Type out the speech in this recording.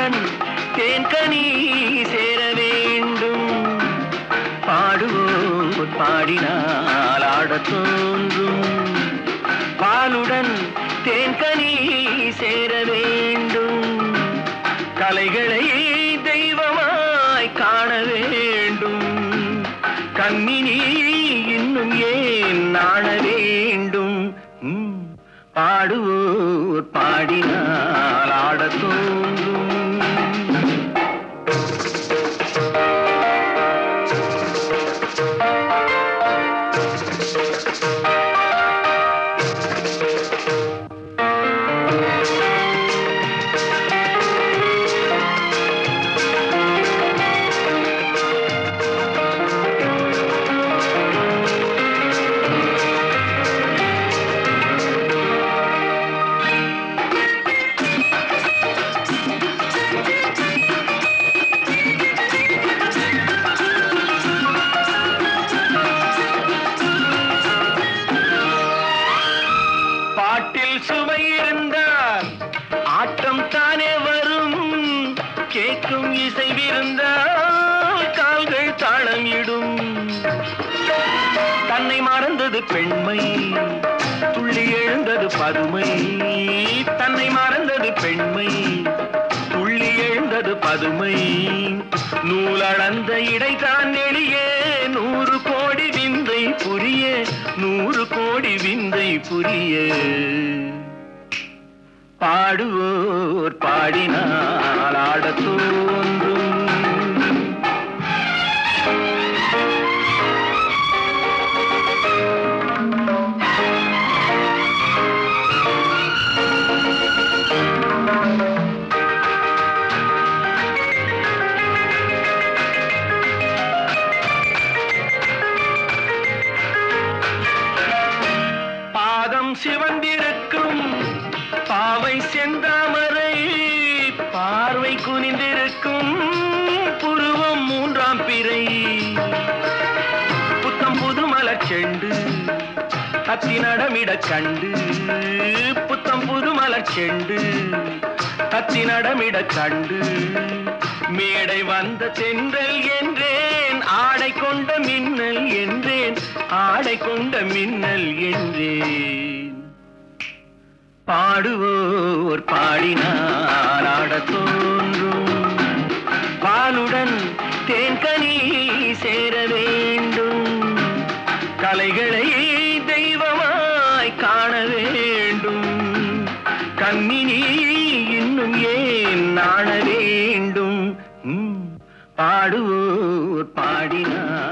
பாலுடன் தேன்கனி சேர வேண்டும் பாடுவோர் பாடினால் ஆடத் தோன்றும் பாலுடன் தேன்கனி சேர வேண்டும் கலைகளை தெய்வமாய் காண வேண்டும் கண்ணினி இன்னும் ஏன் நாண வேண்டும் ம், பாடுவோர் பாடினால் ஆடத் தோன்றும் பாட்டில் சுவை இருந்தால் ஆட்டம் தானே வரும் கேட்கும் இசை விருந்தால் கால்கள் தாளம் இடும் தன்னை மறந்தது பெண்மை துள்ளி எழுந்தது பதுமை தன்னை மறந்தது பெண்மை துள்ளி எழுந்தது பதுமை நூலளந்த இடைதான் நெளியே நூறு கோடி விந்தை புரிய நூறு கோடி விந்தை புரிய பாடுவோர் பாடினால் ஆடத் தோன்றும் பாதம் சிவந்திருக்கும் பாவை செந்தாமரை பார்வை குனிந்திருக்கும் புருவம் மூன்றாம் பிறை புத்தம் புது மலர் செண்டு தத்தி நடமிட கண்டு புத்தம் புது மலர் செண்டு தத்தி நடமிட கண்டு மேடை வந்த தென்றல் என்றேன் ஆடை கொண்ட மின்னல் என்றேன் ஆடை கொண்ட மின்னல் என்றேன் பாடுவோர் பாடினார் ஆடத் தோன்றும் பாலுடன் தேன்கனி சேர வேண்டும் கலைகளை தெய்வமாய் காண வேண்டும் கண்ணினி இன்னும் ஏன் நாண வேண்டும் ம், பாடுவோர் பாடினார்